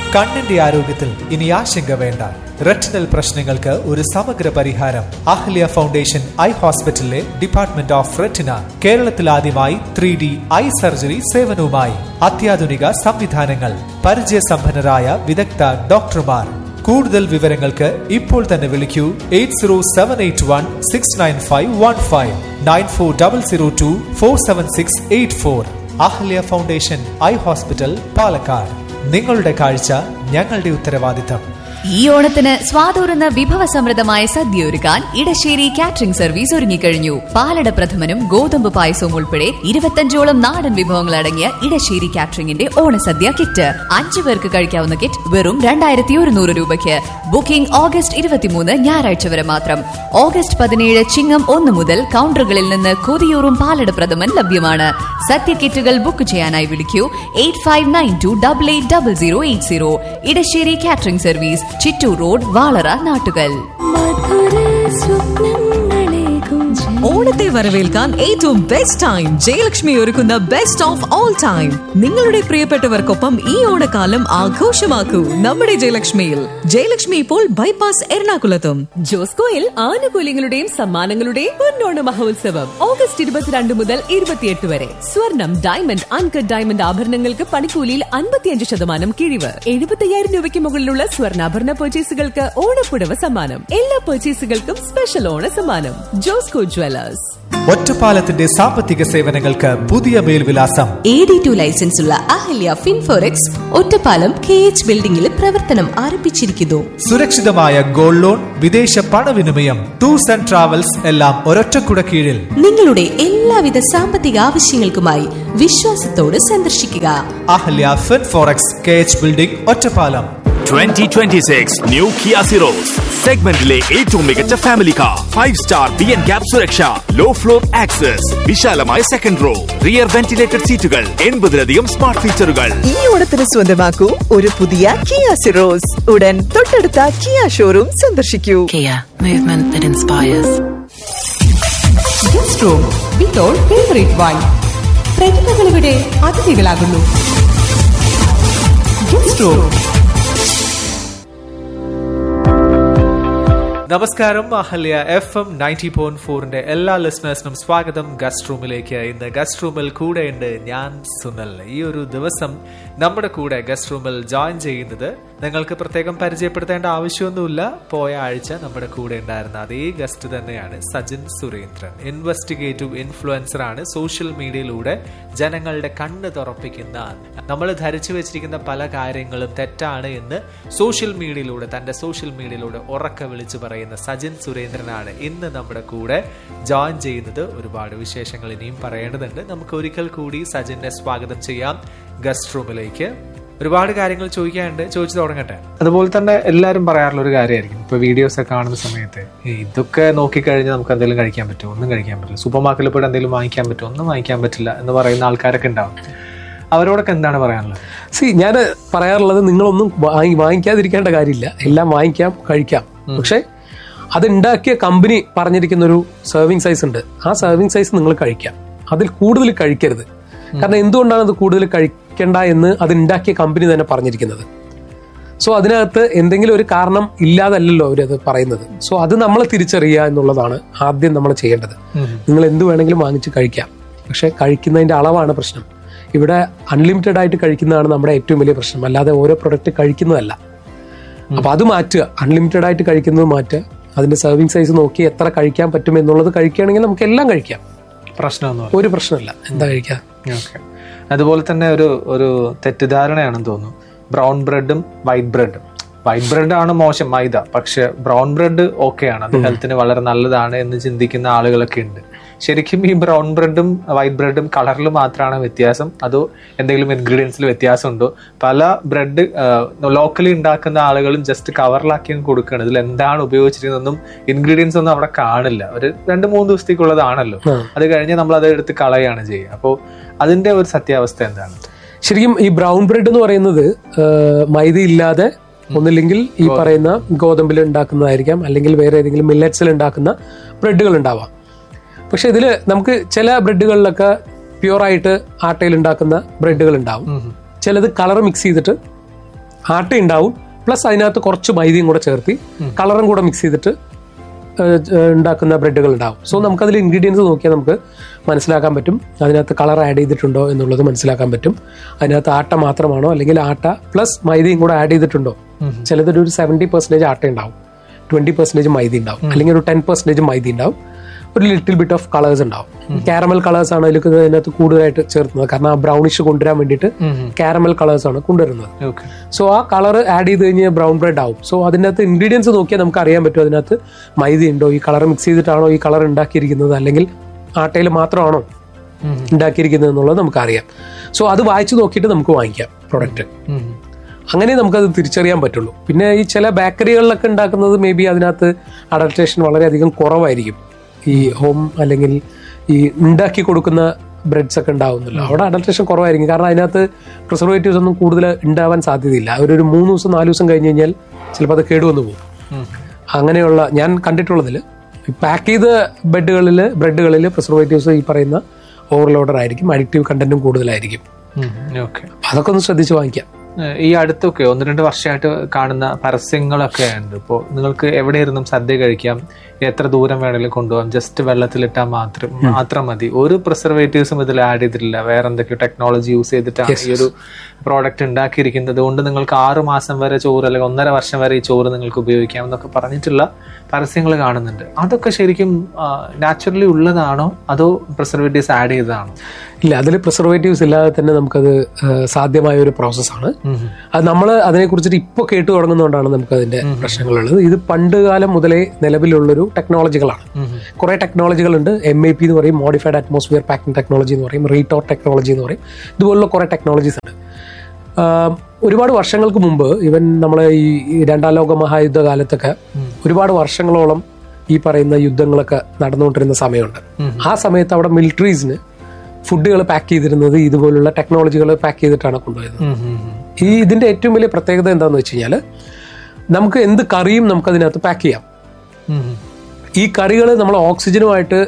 കണ്ണിന്റെ ആരോഗ്യത്തിൽ ഇനി ആശങ്ക വേണ്ട റെറ്റിനൽ പ്രശ്നങ്ങൾക്ക് ഒരു സമഗ്ര പരിഹാരം അഹ്ല്യ ഫൗണ്ടേഷൻ ഐ ഹോസ്പിറ്റലിലെ ഡിപ്പാർട്ട്മെന്റ് ഓഫ് റെറ്റിന കേരളത്തിൽ ആദ്യമായി ത്രീ ഡി ഐ സർജറി സേവനവുമായി അത്യാധുനിക സംവിധാനങ്ങൾ പരിചയസമ്പന്നരായ വിദഗ്ധ ഡോക്ടർമാർ കൂടുതൽ വിവരങ്ങൾക്ക് ഇപ്പോൾ തന്നെ വിളിക്കൂ eight zero seven eight one six nine five one five nine four double zero two four seven six eight four Ahalya foundation eye hospital Palakkad നിങ്ങളുടെ കാഴ്ച ഞങ്ങളുടെ ഉത്തരവാദിത്തം ഈ ഓണത്തിന് സ്വാതൂറുന്ന വിഭവസമൃദ്ധമായ സദ്യ ഒരുക്കാൻ ഇടശ്ശേരി കാറ്ററിംഗ് സർവീസ് ഒരുങ്ങിക്കഴിഞ്ഞു പാലട പ്രഥമനും ഗോതമ്പ് പായസവും ഉൾപ്പെടെ ഇരുപത്തഞ്ചോളം നാടൻ വിഭവങ്ങൾ അടങ്ങിയ ഇടശ്ശേരി കാറ്ററിംഗിന്റെ ഓണസദ്യ കിറ്റ് അഞ്ചു പേർക്ക് കഴിക്കാവുന്ന കിറ്റ് വെറും രണ്ടായിരത്തി ഒരുന്നൂറ് രൂപയ്ക്ക് ബുക്കിംഗ് ഓഗസ്റ്റ് ഇരുപത്തിമൂന്ന് ഞായറാഴ്ച വരെ മാത്രം ഓഗസ്റ്റ് പതിനേഴ് ചിങ്ങം ഒന്ന് മുതൽ കൗണ്ടറുകളിൽ നിന്ന് കൊതിയൂറും പാലട പ്രഥമൻ ലഭ്യമാണ് സദ്യ കിറ്റുകൾ ബുക്ക് ചെയ്യാനായി വിളിക്കൂ eight five nine two double eight double zero eight zero Edassery catering service Chittur road Valara Nattukal ഓണത്തെ വരവേൽക്കാൻ ഏറ്റവും ബെസ്റ്റ് ടൈം ജയലക്ഷ്മി ഒരുക്കുന്ന ബെസ്റ്റ് ഓഫ് ഓൾ ടൈം നിങ്ങളുടെ പ്രിയപ്പെട്ടവർക്കൊപ്പം ഈ ഓണക്കാലം ആഘോഷമാക്കൂ നമ്മുടെ ജയലക്ഷ്മിയിൽ ജയലക്ഷ്മി ഇപ്പോൾ ബൈപ്പാസ് എറണാകുളത്തും ജോസ്കോയിൽ ആനുകൂല്യങ്ങളുടെയും സമ്മാനങ്ങളുടെയും പൊന്നോണ മഹോത്സവം ഓഗസ്റ്റ് ഇരുപത്തിരണ്ട് മുതൽ ഇരുപത്തിയെട്ട് വരെ സ്വർണം ഡയമണ്ട് അൺകട്ട് ഡയമണ്ട് ആഭരണങ്ങൾക്ക് പണിക്കൂലിയിൽ അൻപത്തിയഞ്ച് ശതമാനം കിഴിവ് എഴുപത്തയ്യായിരം രൂപയ്ക്ക് മുകളിലുള്ള സ്വർണ്ണാഭരണ പർച്ചേസുകൾക്ക് ഓണപ്പുടവ സമ്മാനം എല്ലാ പർച്ചേസുകൾക്കും സ്പെഷ്യൽ ഓണ സമ്മാനം ജോസ്കോ ജ്വല്ലേഴ്സ് ഒറ്റപ്പാലത്തിന്റെ സാമ്പത്തിക സേവനങ്ങൾക്ക് പുതിയ മേൽവിലാസം എ ഡി ടു ലൈസൻസ് ഉള്ള അഹല്യ ഫിൻഫോറെക്സ് ഒറ്റപ്പാലം കെ എച്ച് ബിൽഡിംഗിൽ പ്രവർത്തനം ആരംഭിച്ചിരിക്കുന്നു സുരക്ഷിതമായ ഗോൾഡ് ലോൺ വിദേശ പണവിനിമയം ടൂർസ് ആൻഡ് ട്രാവൽസ് എല്ലാം ഒരൊറ്റക്കുട കീഴിൽ നിങ്ങളുടെ എല്ലാവിധ സാമ്പത്തിക ആവശ്യങ്ങൾക്കുമായി വിശ്വാസത്തോട് സന്ദർശിക്കുക Ahalya Finforex K H building Ottapalam 2026 new Kia Syros സെഗ്മെന്റിലെ ഏറ്റവും മികച്ച family car five star B N cap സുരക്ഷ ലോ ഫ്ലോർ ആക്സസ് വിശാലമായ സെക്കൻഡ് റോ റിയർ വെന്റിലേറ്റഡ് സീറ്റുകൾ എൺപതിലധികം സ്മാർട്ട് ഫീച്ചറുകൾ ഈ ഓണത്തിന് സ്വന്തമാക്കൂ ഒരു പുതിയ കിയ സിറോസ് ഉടൻ തൊട്ടടുത്ത കിയ ഷോറൂം സന്ദർശിക്കൂ Kia, movement that inspires. Guest room with all favourite wine പ്രതിഭകളിവിടെ അതിഥികളാകുന്നു ഗസ്റ്റ് റൂം നമസ്കാരം Ahalya F M ninety point ഫോറിന്റെ എല്ലാ ലിസണേഴ്സിനും സ്വാഗതം ഗസ്റ്റ് റൂമിലേക്ക് ഇന്ന് ഗസ്റ്റ് റൂമിൽ കൂടെയുണ്ട് ഞാൻ സുനൽ ഈ ഒരു ദിവസം നമ്മുടെ കൂടെ ഗസ്റ്റ് റൂമിൽ ജോയിൻ ചെയ്യുന്നത് നിങ്ങൾക്ക് പ്രത്യേകം പരിചയപ്പെടുത്തേണ്ട ആവശ്യമൊന്നുമില്ല പോയ ആഴ്ച നമ്മുടെ കൂടെ ഉണ്ടായിരുന്ന അതേ ഗസ്റ്റ് തന്നെയാണ് സജിൻ സുരേന്ദ്രൻ ഇൻവെസ്റ്റിഗേറ്റീവ് ഇൻഫ്ലുവൻസർ ആണ് സോഷ്യൽ മീഡിയയിലൂടെ ജനങ്ങളുടെ കണ്ണ് തുറപ്പിക്കുന്ന നമ്മൾ ധരിച്ചു വെച്ചിരിക്കുന്ന പല കാര്യങ്ങളും തെറ്റാണ് എന്ന് സോഷ്യൽ മീഡിയയിലൂടെ തന്റെ സോഷ്യൽ മീഡിയയിലൂടെ ഉറക്കെ വിളിച്ചു പറയുന്ന സജിൻ സുരേന്ദ്രനാണ് ഇന്ന് നമ്മുടെ കൂടെ ജോയിൻ ചെയ്യുന്നത് ഒരുപാട് വിശേഷങ്ങൾ ഇനിയും പറയേണ്ടതുണ്ട് നമുക്ക് ഒരിക്കൽ കൂടി സജിനെ സ്വാഗതം ചെയ്യാം ഗസ്റ്റ് റൂമിലേക്ക് ഒരുപാട് കാര്യങ്ങൾ ചോദിക്കാനുണ്ട് ചോദിച്ചു തുടങ്ങട്ടെ അതുപോലെ തന്നെ എല്ലാവരും പറയാറുള്ള ഒരു കാര്യമായിരിക്കും ഇപ്പൊ വീഡിയോസ് ഒക്കെ കാണുന്ന സമയത്ത് "ഏയ് ഇതൊക്കെ നോക്കിക്കഴിഞ്ഞാൽ നമുക്ക് എന്തെങ്കിലും കഴിക്കാൻ പറ്റുമോ ഒന്നും കഴിക്കാൻ പറ്റില്ല സൂപ്പർ മാർക്കറ്റിൽ പോയിട്ട് എന്തെങ്കിലും വാങ്ങിക്കാൻ പറ്റുമോ ഒന്നും വാങ്ങിക്കാൻ പറ്റില്ല എന്ന് പറയുന്ന ആൾക്കാരൊക്കെ ഉണ്ടാവും അവരോടൊക്കെ എന്താണ് പറയാനുള്ളത് സി ഞാൻ പറയാറുള്ളത് നിങ്ങളൊന്നും വാങ്ങി വാങ്ങിക്കാതിരിക്കേണ്ട കാര്യമില്ല എല്ലാം വാങ്ങിക്കാം കഴിക്കാം പക്ഷെ അത് ഉണ്ടാക്കിയ കമ്പനി പറഞ്ഞിരിക്കുന്ന ഒരു സെർവിങ് സൈസ് ഉണ്ട് ആ സെർവിങ് സൈസ് നിങ്ങൾ കഴിക്കാം അതിൽ കൂടുതൽ കഴിക്കരുത് കാരണം എന്തുകൊണ്ടാണ് അത് കൂടുതൽ കഴിക്കേണ്ട എന്ന് അത് ഉണ്ടാക്കിയ കമ്പനി തന്നെ പറഞ്ഞിരിക്കുന്നത് സോ അതിനകത്ത് എന്തെങ്കിലും ഒരു കാരണം ഇല്ലാതല്ലല്ലോ അവരത് പറയുന്നത് സോ അത് നമ്മൾ തിരിച്ചറിയുക എന്നുള്ളതാണ് ആദ്യം നമ്മൾ ചെയ്യേണ്ടത് നിങ്ങൾ എന്ത് വേണമെങ്കിലും വാങ്ങിച്ച് കഴിക്കാം പക്ഷെ കഴിക്കുന്നതിന്റെ അളവാണ് പ്രശ്നം ഇവിടെ അൺലിമിറ്റഡ് ആയിട്ട് കഴിക്കുന്നതാണ് നമ്മുടെ ഏറ്റവും വലിയ പ്രശ്നം അല്ലാതെ ഓരോ പ്രൊഡക്റ്റ് കഴിക്കുന്നതല്ല അപ്പൊ അത് മാറ്റുക അൺലിമിറ്റഡ് ആയിട്ട് കഴിക്കുന്നത് മാറ്റുക അതിന്റെ സെർവിങ് സൈസ് നോക്കി എത്ര കഴിക്കാൻ പറ്റും എന്നുള്ളത് കഴിക്കുകയാണെങ്കിൽ നമുക്ക് എല്ലാം കഴിക്കാം പ്രശ്നമൊന്നും ഒരു പ്രശ്നമില്ല എന്താ കഴിക്കാം ഓക്കെ അതുപോലെ തന്നെ ഒരു ഒരു തെറ്റിദ്ധാരണയാണെന്ന് തോന്നുന്നു ബ്രൗൺ ബ്രെഡും വൈറ്റ് ബ്രെഡും വൈറ്റ് ബ്രെഡ് ആണ് മോശം മൈദ പക്ഷെ ബ്രൗൺ ബ്രെഡ് ഓക്കെയാണ് അത് ഹെൽത്തിന് വളരെ നല്ലതാണ് എന്ന് ചിന്തിക്കുന്ന ആളുകളൊക്കെ ഉണ്ട് ശരിക്കും ഈ ബ്രൗൺ ബ്രെഡും വൈറ്റ് ബ്രെഡും കളറിൽ മാത്രമാണ് വ്യത്യാസം അതോ എന്തെങ്കിലും ഇൻഗ്രീഡിയൻസിൽ വ്യത്യാസം ഉണ്ടോ പല ബ്രെഡ് ലോക്കലി ഉണ്ടാക്കുന്ന ആളുകളും ജസ്റ്റ് കവറിലാക്കി കൊടുക്കുകയാണ് ഇതിൽ എന്താണ് ഉപയോഗിച്ചിരിക്കുന്നതെന്നും ഇൻഗ്രീഡിയൻസ് ഒന്നും അവിടെ കാണില്ല ഒരു രണ്ട് മൂന്ന് ദിവസത്തേക്കുള്ളതാണല്ലോ അത് കഴിഞ്ഞ് നമ്മൾ അത് എടുത്ത് കളയാണ് ചെയ്യുക അപ്പോൾ അതിന്റെ ഒരു സത്യാവസ്ഥ എന്താണ് ശരിക്കും ഈ ബ്രൗൺ ബ്രെഡ് എന്ന് പറയുന്നത് മൈദ ഇല്ലാതെ ഒന്നില്ലെങ്കിൽ ഈ പറയുന്ന ഗോതമ്പിൽ ഉണ്ടാക്കുന്നതായിരിക്കാം അല്ലെങ്കിൽ വേറെ ഏതെങ്കിലും മില്ലറ്റ്സിൽ ഉണ്ടാക്കുന്ന ബ്രെഡുകൾ ഉണ്ടാവാം പക്ഷെ ഇതിൽ നമുക്ക് ചില ബ്രെഡുകളിലൊക്കെ പ്യുവറായിട്ട് ആട്ടയിൽ ഉണ്ടാക്കുന്ന ബ്രെഡുകൾ ഉണ്ടാവും ചിലത് കളർ മിക്സ് ചെയ്തിട്ട് ആട്ട ഉണ്ടാവും പ്ലസ് അതിനകത്ത് കുറച്ച് മൈദയും കൂടെ ചേർത്തി കളറും കൂടെ മിക്സ് ചെയ്തിട്ട് ഏഹ്, ഏഹ്, ഉണ്ടാക്കുന്ന ബ്രെഡുകൾ ഉണ്ടാവും സോ നമുക്കതിൽ ഇൻഗ്രീഡിയൻസ് നോക്കിയാൽ നമുക്ക് മനസ്സിലാക്കാൻ പറ്റും അതിനകത്ത് കളർ ആഡ് ചെയ്തിട്ടുണ്ടോ എന്നുള്ളത് മനസ്സിലാക്കാൻ പറ്റും അതിനകത്ത് ആട്ട മാത്രമാണോ അല്ലെങ്കിൽ ആട്ട പ്ലസ് മൈദയും കൂടെ ആഡ് ചെയ്തിട്ടുണ്ടോ ചിലതൊരു ഒരു സെവൻറ്റി പെർസെൻറ്റേജ് ആട്ട ഉണ്ടാവും ട്വന്റി പെർസെൻറ്റേജ് മൈദ ഉണ്ടാവും അല്ലെങ്കിൽ ഒരു ടെൻ പെർസെൻറ്റേജ് മൈദ ഉണ്ടാവും ഒരു ലിറ്റിൽ ബിറ്റ് ഓഫ് കളേഴ്സ് ഉണ്ടാവും കാരമൽ കളേഴ്സ് ആണ് അതിലേക്ക് അതിനകത്ത് കൂടുതലായിട്ട് ചേർക്കുന്നത് കാരണം ആ ബ്രൗണിഷ് കൊണ്ടുവരാൻ വേണ്ടിയിട്ട് കാരമൽ കളേഴ്സ് ആണ് കൊണ്ടുവരുന്നത് ഓക്കെ സോ ആ കളർ ആഡ് ചെയ്ത് കഴിഞ്ഞാൽ ബ്രൗൺ ബ്രെഡ് ആവും സോ അതിനകത്ത് ഇൻഗ്രീഡിയൻസ് നോക്കിയാൽ നമുക്ക് അറിയാൻ പറ്റും അതിനകത്ത് മൈദ ഉണ്ടോ ഈ കളർ മിക്സ് ചെയ്തിട്ടാണോ ഈ കളർ ഉണ്ടാക്കിയിരിക്കുന്നത് അല്ലെങ്കിൽ ആട്ടയിൽ മാത്രമാണോ ഉണ്ടാക്കിയിരിക്കുന്നത് എന്നുള്ളത് നമുക്ക് അറിയാം സോ അത് വായിച്ചു നോക്കിയിട്ട് നമുക്ക് വാങ്ങിക്കാം പ്രൊഡക്റ്റ് അങ്ങനെ നമുക്കത് തിരിച്ചറിയാൻ പറ്റുള്ളൂ പിന്നെ ഈ ചില ബേക്കറികളിലൊക്കെ ഉണ്ടാക്കുന്നത് മേ ബി അതിനകത്ത് അഡൽട്രേഷൻ വളരെയധികം കുറവായിരിക്കും ഈ ഹോം അല്ലെങ്കിൽ ഈ ഉണ്ടാക്കി കൊടുക്കുന്ന ബ്രെഡ്സ് ഒക്കെ ഉണ്ടാവുന്നല്ലോ അവിടെ അഡൽട്രേഷൻ കുറവായിരിക്കും കാരണം അതിനകത്ത് പ്രിസർവേറ്റീവ്സ് ഒന്നും കൂടുതൽ ഉണ്ടാവാൻ സാധ്യതയില്ല അവരൊരു മൂന്ന് ദിവസം നാല് ദിവസം കഴിഞ്ഞ് കഴിഞ്ഞാൽ ചിലപ്പോൾ അത് കേടുവന്നു പോകും അങ്ങനെയുള്ള ഞാൻ കണ്ടിട്ടുള്ളതിൽ പാക്ക് ചെയ്ത ബെഡുകളിൽ ബ്രെഡുകളിൽ പ്രിസർവേറ്റീവ്സ് ഈ പറയുന്ന ഓവർലോഡർ ആയിരിക്കും അഡിക്റ്റീവ് കണ്ടന്റും കൂടുതലായിരിക്കും ഓക്കെ അതൊക്കെ ഒന്ന് ശ്രദ്ധിച്ച് വാങ്ങിക്കാം ഏഹ് ഈ അടുത്തൊക്കെ ഒന്ന് രണ്ട് വർഷമായിട്ട് കാണുന്ന പരസ്യങ്ങളൊക്കെ ഉണ്ട് ഇപ്പോൾ നിങ്ങൾക്ക് എവിടെ ഇരുന്നും സദ്യ കഴിക്കാം എത്ര ദൂരം വേണമെങ്കിലും കൊണ്ടുപോകാം ജസ്റ്റ് വെള്ളത്തിലിട്ടാൽ മാത്രം മാത്രം മതി ഒരു പ്രിസർവേറ്റീവ്സും ഇതിൽ ആഡ് ചെയ്തിട്ടില്ല വേറെ എന്തൊക്കെയോ ടെക്നോളജി യൂസ് ചെയ്തിട്ടാണ് ഈ ഒരു പ്രോഡക്റ്റ് ഉണ്ടാക്കിയിരിക്കുന്നത് കൊണ്ട് നിങ്ങൾക്ക് ആറ് മാസം വരെ ചോറ് അല്ലെങ്കിൽ ഒന്നര വർഷം വരെ ഈ ചോറ് നിങ്ങൾക്ക് ഉപയോഗിക്കാം എന്നൊക്കെ പറഞ്ഞിട്ടുള്ള പരസ്യങ്ങൾ കാണുന്നുണ്ട് അതൊക്കെ ശരിക്കും നാച്ചുറലി ഉള്ളതാണോ അതോ പ്രിസർവേറ്റീവ്സ് ആഡ് ചെയ്തതാണോ ഇല്ല അതിൽ പ്രിസർവേറ്റീവ്സ് ഇല്ലാതെ തന്നെ നമുക്കത് ആ, സാധ്യമായ ഒരു പ്രോസസ്സാണ് അത് നമ്മൾ അതിനെക്കുറിച്ചിട്ട് ഇപ്പോൾ കേട്ടു തുടങ്ങുന്നതുകൊണ്ടാണ് നമുക്ക് അതിന്റെ പ്രശ്നങ്ങളുള്ളത് ഇത് പണ്ട് കാലം മുതലേ നിലവിലുള്ളൊരു ടെക്നോളജികളാണ് കുറെ ടെക്നോളജികളുണ്ട് എം എ പി എന്ന് പറയും മോഡിഫൈഡ് അറ്റ്മോസ്ഫിയർ പാക്കിംഗ് ടെക്നോളജി എന്ന് പറയും റീടോർ ടെക്നോളജി എന്ന് പറയും ഇതുപോലുള്ള കുറെ ടെക്നോളജീസ് ഉണ്ട് ആ, ഒരുപാട് വർഷങ്ങൾക്ക് മുമ്പ് ഇവൻ നമ്മളെ ഈ ഈ രണ്ടാം ലോക മഹായുദ്ധ കാലത്തൊക്കെ ഒരുപാട് വർഷങ്ങളോളം ഈ പറയുന്ന യുദ്ധങ്ങളൊക്കെ നടന്നുകൊണ്ടിരുന്ന സമയമുണ്ട് ആ സമയത്ത് അവിടെ മിലിറ്ററീസിന് ഫുഡുകൾ പാക്ക് ചെയ്തിരുന്നത് ഇതുപോലുള്ള ടെക്നോളജികൾ പാക്ക് ചെയ്തിട്ടാണ് കൊണ്ടുവരുന്നത് ഈ ഇതിന്റെ ഏറ്റവും വലിയ പ്രത്യേകത എന്താണെന്ന് വെച്ച് കഴിഞ്ഞാൽ നമുക്ക് എന്ത് കറിയും നമുക്ക് അതിനകത്ത് പാക്ക് ചെയ്യാം ഈ കറികൾ നമ്മൾ ഓക്സിജനുമായിട്ട്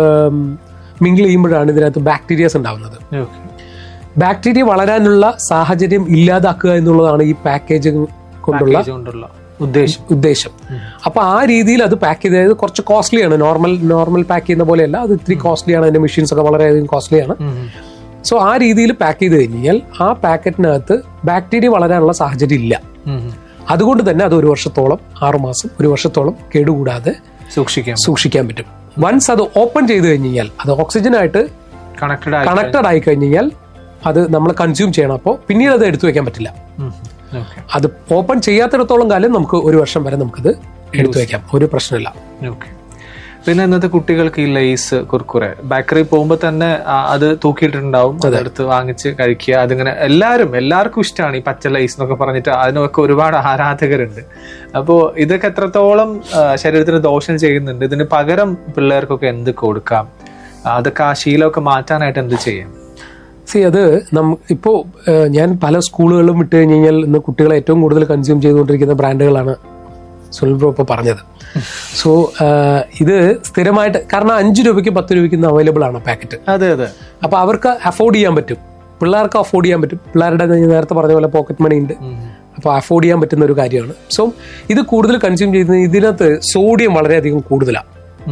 മിങ്കിൾ ചെയ്യുമ്പോഴാണ് ഇതിനകത്ത് ബാക്ടീരിയസ് ഉണ്ടാവുന്നത് ഓക്കെ ബാക്ടീരിയ വളരാനുള്ള സാഹചര്യം ഇല്ലാതാക്കുക എന്നുള്ളതാണ് ഈ പാക്കേജിംഗ് കൊണ്ടുള്ള കൊണ്ടുള്ള ഉദ്ദേശം ഉദ്ദേശം അപ്പൊ ആ രീതിയിൽ അത് പാക്ക് ചെയ്തത് കുറച്ച് കോസ്റ്റ്ലിയാണ് നോർമൽ നോർമൽ പാക്ക് ചെയ്യുന്ന പോലെയല്ല അത് ഇത്തിരി കോസ്റ്റ്ലിയാണ് അതിന്റെ മെഷീൻസ് ഒക്കെ വളരെയധികം കോസ്റ്റ്ലിയാണ് സോ ആ രീതിയിൽ പാക്ക് ചെയ്ത് കഴിഞ്ഞാൽ ആ പാക്കറ്റിനകത്ത് ബാക്ടീരിയ വളരാനുള്ള സാഹചര്യം ഇല്ല അതുകൊണ്ട് തന്നെ അത് ഒരു വർഷത്തോളം ആറുമാസം ഒരു വർഷത്തോളം കേടുകൂടാതെ സൂക്ഷിക്കാം സൂക്ഷിക്കാൻ പറ്റും വൺസ് അത് ഓപ്പൺ ചെയ്ത് കഴിഞ്ഞാൽ അത് ഓക്സിജനായിട്ട് കണക്റ്റഡ് ആയി കണക്റ്റഡ് ആയി കഴിഞ്ഞാൽ അത് നമ്മൾ കൺസ്യൂം ചെയ്യണം അപ്പോൾ പിന്നീട് അത് എടുത്തു വെക്കാൻ പറ്റില്ല ഓക്കെ അത് ഓപ്പൺ ചെയ്യാത്തിടത്തോളം കാലം നമുക്ക് ഒരു വർഷം വരെ നമുക്കത് എടുത്തു വെക്കാം ഒരു പ്രശ്നമില്ല ഓക്കെ പിന്നെ ഇന്നത്തെ കുട്ടികൾക്ക് ഈ ലേസ് കുർക്കുറെ ബേക്കറി പോകുമ്പോൾ തന്നെ ആ, അത് തൂക്കിയിട്ടുണ്ടാവും അതെടുത്ത് വാങ്ങിച്ച് കഴിക്കുക അതിങ്ങനെ എല്ലാവരും എല്ലാവർക്കും ഇഷ്ടമാണ് ഈ പച്ച ലേസ് എന്നൊക്കെ പറഞ്ഞിട്ട് അതിനൊക്കെ ഒരുപാട് ആരാധകരുണ്ട് അപ്പോൾ ഇതൊക്കെ എത്രത്തോളം ആ, ശരീരത്തിന് ദോഷം ചെയ്യുന്നുണ്ട് ഇതിന് പകരം പിള്ളേർക്കൊക്കെ എന്ത് കൊടുക്കാം ആ, അതൊക്കെ ആ ശീലമൊക്കെ മാറ്റാനായിട്ട് എന്ത് ചെയ്യാം സി അത് നം ഇപ്പോ ഏഹ്, ഞാൻ പല സ്കൂളുകളിലും വിട്ട് കഴിഞ്ഞ് കഴിഞ്ഞാൽ ഇന്ന് കുട്ടികളെ ഏറ്റവും കൂടുതൽ കൺസ്യൂം ചെയ്തുകൊണ്ടിരിക്കുന്ന ബ്രാൻഡുകളാണ് സുനിൽ ബ്രോ ഇപ്പോൾ പറഞ്ഞത് സോ ഇത് സ്ഥിരമായിട്ട് കാരണം അഞ്ച് രൂപയ്ക്ക് പത്ത് രൂപയ്ക്ക് ഇന്ന് അവൈലബിൾ ആണ് പാക്കറ്റ് അതെ അതെ അപ്പൊ അവർക്ക് അഫോർഡ് ചെയ്യാൻ പറ്റും പിള്ളേർക്ക് അഫോർഡ് ചെയ്യാൻ പറ്റും പിള്ളേരുടെ ഞാൻ നേരത്തെ പറഞ്ഞ പോലെ പോക്കറ്റ് മണി ഉണ്ട് അപ്പോൾ അഫോർഡ് ചെയ്യാൻ പറ്റുന്ന ഒരു കാര്യമാണ് സോ ഇത് കൂടുതൽ കൺസ്യൂം ചെയ്യുന്നത് ഇതിനകത്ത് സോഡിയം വളരെയധികം കൂടുതലാണ്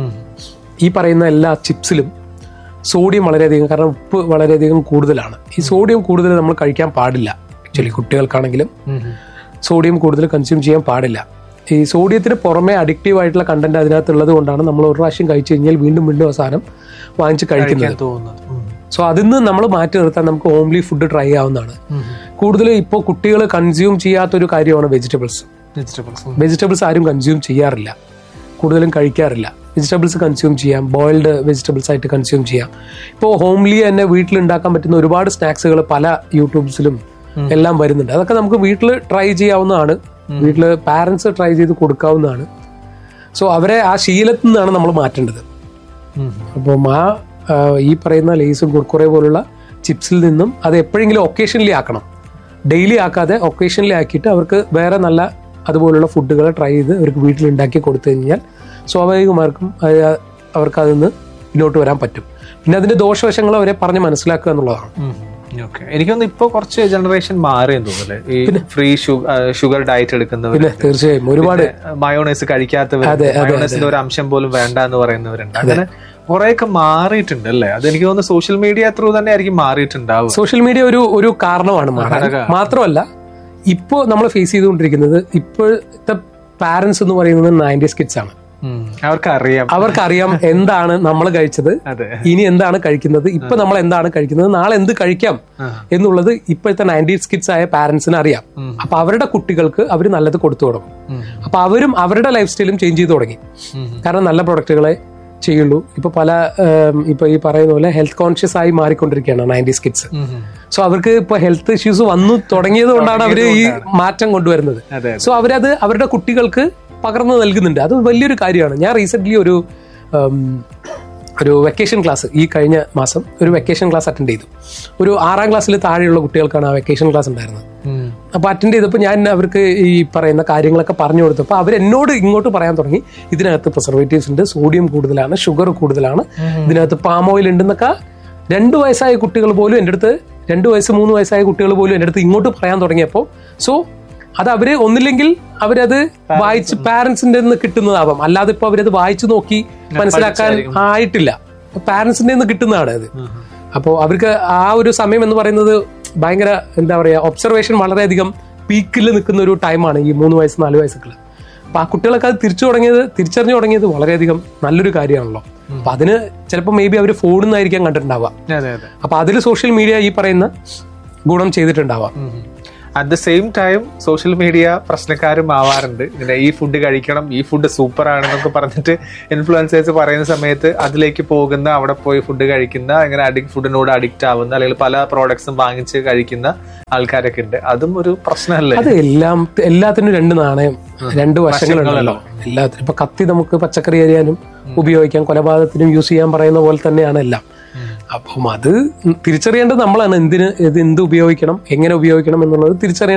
ഈ പറയുന്ന എല്ലാ ചിപ്സിലും സോഡിയം വളരെയധികം കാരണം ഉപ്പ് വളരെയധികം കൂടുതലാണ് ഈ സോഡിയം കൂടുതൽ നമ്മൾ കഴിക്കാൻ പാടില്ല ആക്ച്വലി കുട്ടികൾക്കാണെങ്കിലും സോഡിയം കൂടുതൽ കൺസ്യൂം ചെയ്യാൻ പാടില്ല ഈ സോഡിയത്തിന് പുറമെ അഡിക്റ്റീവ് ആയിട്ടുള്ള കണ്ടന്റ് അതിനകത്തുള്ളത് കൊണ്ടാണ് നമ്മൾ ഒരു പ്രാവശ്യം കഴിച്ചു കഴിഞ്ഞാൽ വീണ്ടും വീണ്ടും ആ സാധനം വാങ്ങിച്ച് കഴിക്കുന്നത് തോന്നുന്നത് സോ അതിൽ നിന്ന് നമ്മൾ മാറ്റി നിർത്താൻ നമുക്ക് ഹോംലി ഫുഡ് ട്രൈ ചെയ്യാവുന്നതാണ് കൂടുതൽ ഇപ്പോൾ കുട്ടികൾ കൺസ്യൂം ചെയ്യാത്തൊരു കാര്യമാണ് വെജിറ്റബിൾസ് വെജിറ്റബിൾസ് വെജിറ്റബിൾസ് ആരും കൺസ്യൂം ചെയ്യാറില്ല കൂടുതലും കഴിക്കാറില്ല വെജിറ്റബിൾസ് കൺസ്യൂം ചെയ്യാം ബോയിൽഡ് വെജിറ്റബിൾസ് ആയിട്ട് കൺസ്യൂം ചെയ്യാം ഇപ്പോൾ ഹോംലി തന്നെ വീട്ടിൽ ഉണ്ടാക്കാൻ പറ്റുന്ന ഒരുപാട് സ്നാക്സുകൾ പല യൂട്യൂബ്സിലും എല്ലാം വരുന്നുണ്ട് അതൊക്കെ നമുക്ക് വീട്ടിൽ ട്രൈ ചെയ്യാവുന്നതാണ് വീട്ടിൽ പാരന്റ്സ് ട്രൈ ചെയ്ത് കൊടുക്കാവുന്നതാണ് സോ അവരെ ആ ശീലത്തിൽ നിന്നാണ് നമ്മൾ മാറ്റേണ്ടത് അപ്പം ആ ആ, ഈ പറയുന്ന ലേസും കുർക്കുറെ പോലുള്ള ചിപ്സിൽ നിന്നും അത് എപ്പോഴെങ്കിലും ഒക്കേഷനിലി ആക്കണം ഡെയിലി ആക്കാതെ ഒക്കേഷനിലി ആക്കിയിട്ട് അവർക്ക് വേറെ നല്ല അതുപോലുള്ള ഫുഡുകൾ ട്രൈ ചെയ്ത് അവർക്ക് വീട്ടിൽ ഉണ്ടാക്കി കൊടുത്തു കഴിഞ്ഞാൽ സ്വാഭാവികമാർക്കും അത് അവർക്ക് അതിൽ നിന്ന് മുന്നോട്ട് വരാൻ പറ്റും പിന്നെ അതിന്റെ ദോഷവശങ്ങൾ അവരെ പറഞ്ഞ് മനസ്സിലാക്കുക എന്നുള്ളതാണ് ഓക്കെ എനിക്കൊന്ന് ഇപ്പൊ കുറച്ച് ജനറേഷൻ മാറിയെന്ന് തോന്നുന്നില്ലേ ഈ ഫ്രീ ഷുഗർ ഡയറ്റ് എടുക്കുന്നവർ പിന്നെ തീർച്ചയായും ഒരുപാട് മയോണൈസ് കഴിക്കാത്തവർ അതെ, അതെ, മയോണൈസിന്റെ ഒരു അംശം പോലും വേണ്ട എന്ന് പറയുന്നവരുണ്ട് അങ്ങനെ കുറെയൊക്കെ മാറിയിട്ടുണ്ട് അല്ലേ അത് എനിക്ക് തോന്നുന്നു സോഷ്യൽ മീഡിയ ത്രൂ തന്നെ ആയിരിക്കും മാറിയിട്ടുണ്ടാവുക സോഷ്യൽ മീഡിയ ഒരു ഒരു കാരണമാണ് മാറാൻ മാത്രമല്ല ഇപ്പോ നമ്മൾ ഫേസ് ചെയ്തുകൊണ്ടിരിക്കുന്നത് ഇപ്പോഴത്തെ പാരന്റ്സ് എന്ന് പറയുന്നത് നയൻറ്റീസ് കിഡ്സ് ആണ് ഉം. അവർക്ക് അറിയാം അവർക്കറിയാം എന്താണ് നമ്മൾ കഴിച്ചത് അതെ. ഇനി എന്താണ് കഴിക്കുന്നത് ഇപ്പൊ നമ്മൾ എന്താണ് കഴിക്കുന്നത് നാളെ എന്ത് കഴിക്കാം എന്നുള്ളത് ഇപ്പോഴത്തെ നയൻറ്റീസ് കിഡ്സ് ആയ പാരന്റ്സിന് അറിയാം അപ്പൊ അവരുടെ കുട്ടികൾക്ക് അവർ നല്ലത് കൊടുത്തു തുടങ്ങും അപ്പൊ അവരും അവരുടെ ലൈഫ് സ്റ്റൈലും ചേഞ്ച് ചെയ്ത് തുടങ്ങി കാരണം നല്ല പ്രൊഡക്റ്റുകളെ ചെയ്യുള്ളൂ ഇപ്പൊ പല ഉം, ഇപ്പൊ ഈ പറയുന്ന പോലെ ഹെൽത്ത് കോൺഷ്യസ് ആയി മാറിക്കൊണ്ടിരിക്കുകയാണ് നയൻറ്റീസ് കിഡ്സ് സോ അവർക്ക് ഇപ്പൊ ഹെൽത്ത് ഇഷ്യൂസ് വന്നു തുടങ്ങിയത് കൊണ്ടാണ് അവര് ഈ മാറ്റം കൊണ്ടുവരുന്നത് അതെ, സോ അവരത് അവരുടെ കുട്ടികൾക്ക് പകർന്നു നൽകുന്നുണ്ട് അത് വലിയൊരു കാര്യമാണ് ഞാൻ റീസെന്റ് ഒരു ഉം, ഒരു വെക്കേഷൻ ക്ലാസ് ഈ കഴിഞ്ഞ മാസം ഒരു വെക്കേഷൻ ക്ലാസ് അറ്റൻഡ് ചെയ്തു ഒരു ആറാം ക്ലാസ്സിൽ താഴെയുള്ള കുട്ടികൾക്കാണ് ആ വെക്കേഷൻ ക്ലാസ് ഉണ്ടായിരുന്നത് അപ്പൊ അറ്റൻഡ് ചെയ്തപ്പോൾ ഞാൻ അവർക്ക് ഈ പറയുന്ന കാര്യങ്ങളൊക്കെ പറഞ്ഞു കൊടുത്തപ്പോൾ അവർ എന്നോട് ഇങ്ങോട്ട് പറയാൻ തുടങ്ങി ഇതിനകത്ത് പ്രിസർവേറ്റീവ്സ് ഉണ്ട് സോഡിയം കൂടുതലാണ് ഷുഗർ കൂടുതലാണ് ഇതിനകത്ത് പാം ഓയിൽ ഉണ്ടെന്നൊക്കെ രണ്ട് വയസ്സായ കുട്ടികൾ പോലും എൻ്റെ അടുത്ത് രണ്ട് വയസ്സ് മൂന്ന് വയസ്സായ കുട്ടികൾ പോലും എൻ്റെ അടുത്ത് ഇങ്ങോട്ട് പറയാൻ തുടങ്ങിയപ്പോൾ സോ അത് അവര് ഒന്നില്ലെങ്കിൽ അവരത് വായിച്ച് പാരന്റ്സിന്റെ നിന്ന് കിട്ടുന്നതാവാം അല്ലാതെ ഇപ്പൊ അവരത് വായിച്ചു നോക്കി മനസ്സിലാക്കാൻ ആയിട്ടില്ല പാരന്റ്സിന്റെ നിന്ന് കിട്ടുന്നതാണ് അത് അപ്പോൾ അവർക്ക് ആ ഒരു സമയം എന്ന് പറയുന്നത് ഭയങ്കര എന്താ പറയാ ഒബ്സർവേഷൻ വളരെയധികം പീക്കിൽ നിൽക്കുന്ന ഒരു ടൈമാണ് ഈ മൂന്ന് വയസ്സ് നാല് വയസ്സൊക്കെ അപ്പൊ ആ കുട്ടികളൊക്കെ അത് തിരിച്ചു തുടങ്ങിയത് തിരിച്ചറിഞ്ഞു തുടങ്ങിയത് വളരെയധികം നല്ലൊരു കാര്യമാണല്ലോ അപ്പൊ അതിന് ചിലപ്പോൾ മേ ബി അവർ ഫോണിൽ നിന്നായിരിക്കാം കണ്ടിട്ടുണ്ടാവുക അതെ അതെ അപ്പൊ അതിൽ സോഷ്യൽ മീഡിയ ഈ പറയുന്ന ഗുണം ചെയ്തിട്ടുണ്ടാവാം at the same time social media പ്രശ്നക്കാരും ആവാറുണ്ട് ഇങ്ങനെ ഈ ഫുഡ് കഴിക്കണം ഈ ഫുഡ് സൂപ്പർ ആണെന്നൊക്കെ പറഞ്ഞിട്ട് ഇൻഫ്ലുവൻസേഴ്സ് പറയുന്ന സമയത്ത് അതിലേക്ക് പോകുന്ന അവിടെ പോയി ഫുഡ് കഴിക്കുന്ന ഇങ്ങനെ അഡിക്ട് ഫുഡിനോട് അഡിക്റ്റ് ആവുന്ന അല്ലെങ്കിൽ പല പ്രോഡക്ട്സും വാങ്ങിച്ച് കഴിക്കുന്ന ആൾക്കാരൊക്കെ ഉണ്ട് അതും ഒരു പ്രശ്നമല്ലേ അത് എല്ലാം എല്ലാത്തിനും രണ്ട് നാണയം രണ്ട് വശങ്ങളുണ്ടല്ലോ എല്ലാത്തിനും ഇപ്പൊ കത്തി നമുക്ക് പച്ചക്കറി അരിയാനും ഉപയോഗിക്കാം കൊലപാതകത്തിനും യൂസ് ചെയ്യാൻ പറയുന്ന പോലെ തന്നെയാണ് എല്ലാം അപ്പം അത് തിരിച്ചറിയേണ്ടത് നമ്മളാണ് എന്തിന് ഇത് എന്ത് ഉപയോഗിക്കണം എങ്ങനെ ഉപയോഗിക്കണം എന്നുള്ളത് തിരിച്ചറിയേണ്ടത്